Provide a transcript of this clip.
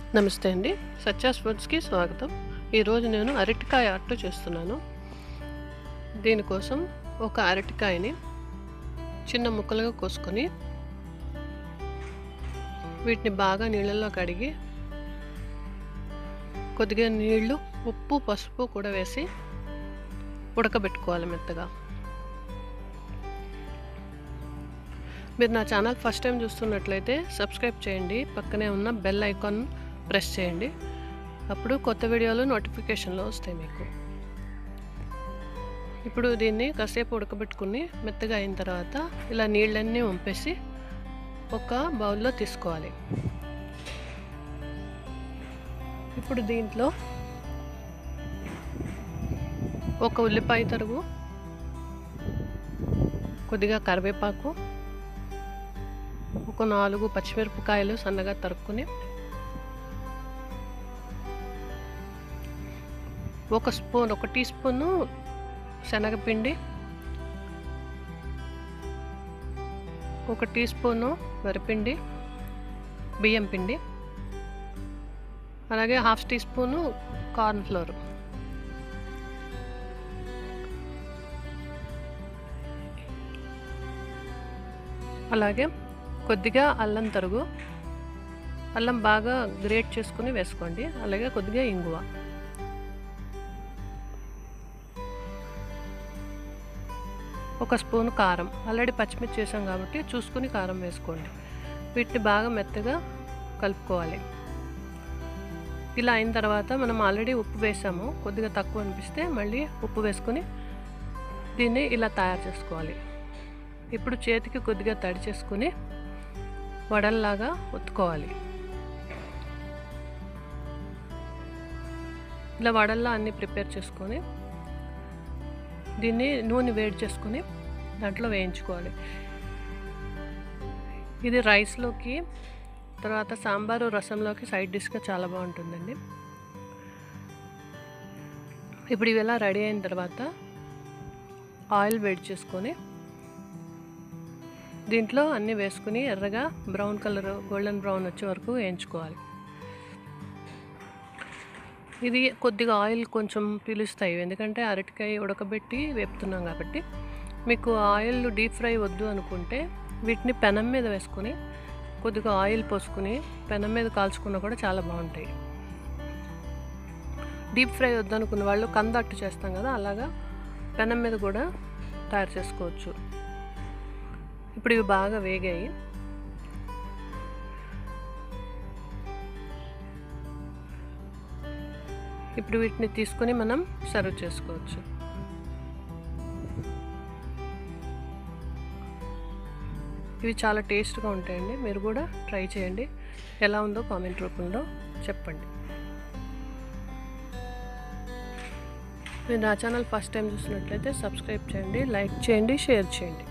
నమస్తే అండి సత్యాస్ ఫుడ్స్కి స్వాగతం ఈరోజు నేను అరటికాయ అట్టు చేస్తున్నాను దీనికోసం ఒక అరటికాయని చిన్న ముక్కలుగా కోసుకొని వీటిని బాగా నీళ్ళల్లో కడిగి కొద్దిగా నీళ్లు ఉప్పు పసుపు కూడా వేసి ఉడకబెట్టుకోవాలి మెత్తగా మీరు నా ఛానల్ ఫస్ట్ టైం చూస్తున్నట్లయితే సబ్స్క్రైబ్ చేయండి పక్కనే ఉన్న బెల్ ఐకాన్ ప్రెస్ చేయండి అప్పుడు కొత్త వీడియోలు నోటిఫికేషన్లో వస్తాయి మీకు ఇప్పుడు దీన్ని కాసేపు ఉడకబెట్టుకుని మెత్తగా అయిన తర్వాత ఇలా నీళ్ళన్నీ వంపేసి ఒక బౌల్లో తీసుకోవాలి ఇప్పుడు దీంట్లో ఒక ఉల్లిపాయ తరుగు కొద్దిగా కరివేపాకు ఒక నాలుగు పచ్చిమిరపకాయలు సన్నగా తరుక్కుని ఒక స్పూన్ ఒక టీ స్పూను శనగపిండి ఒక టీ స్పూను వరిపిండి బియ్యం పిండి అలాగే half teaspoon corn flour అలాగే కొద్దిగా అల్లం తరుగు అల్లం బాగా గ్రేట్ చేసుకుని వేసుకోండి అలాగే కొద్దిగా ఇంగువ ఒక స్పూన్ కారం ఆల్రెడీ పచ్చిమిర్చి చేసాం కాబట్టి చూసుకుని కారం వేసుకోండి వీటిని బాగా మెత్తగా కలుపుకోవాలి ఇలా అయిన తర్వాత మనం ఆల్రెడీ ఉప్పు వేసాము కొద్దిగా తక్కువ అనిపిస్తే మళ్ళీ ఉప్పు వేసుకొని దీన్ని ఇలా తయారు చేసుకోవాలి ఇప్పుడు చేతికి కొద్దిగా తడి చేసుకుని వడల్లాగా ఒత్తుకోవాలి ఇలా వడల్లా అన్నీ ప్రిపేర్ చేసుకొని దీన్ని నూనె వేడి చేసుకొని దాంట్లో వేయించుకోవాలి ఇది రైస్లోకి తర్వాత సాంబారు రసంలోకి సైడ్ డిష్గా చాలా బాగుంటుందండి ఇప్పుడు ఇవి ఎలా రెడీ అయిన తర్వాత ఆయిల్ వేడి చేసుకొని దీంట్లో అన్నీ వేసుకుని ఎర్రగా బ్రౌన్ కలర్ గోల్డెన్ బ్రౌన్ వచ్చే వరకు వేయించుకోవాలి ఇది కొద్దిగా ఆయిల్ కొంచెం పీలుస్తాయి ఎందుకంటే అరటికాయ ఉడకబెట్టి వేపుతున్నాం కాబట్టి మీకు ఆయిల్ డీప్ ఫ్రై వద్దు అనుకుంటే వీటిని పెనం మీద వేసుకొని కొద్దిగా ఆయిల్ పోసుకుని పెనం మీద కాల్చుకున్నా కూడా చాలా బాగుంటాయి డీప్ ఫ్రై వద్దు అనుకున్న వాళ్ళు కందట్టు చేస్తాం కదా అలాగా పెనం మీద కూడా తయారు చేసుకోవచ్చు ఇప్పుడు ఇవి బాగా వేగాయి ఇప్పుడు వీటిని తీసుకొని మనం సర్వ్ చేసుకోవచ్చు ఇవి చాలా టేస్ట్గా ఉంటాయండి మీరు కూడా ట్రై చేయండి ఎలా ఉందో కామెంట్ రూపంలో చెప్పండి మీరు నా ఛానల్ ఫస్ట్ టైం చూసినట్లయితే సబ్స్క్రైబ్ చేయండి లైక్ చేయండి షేర్ చేయండి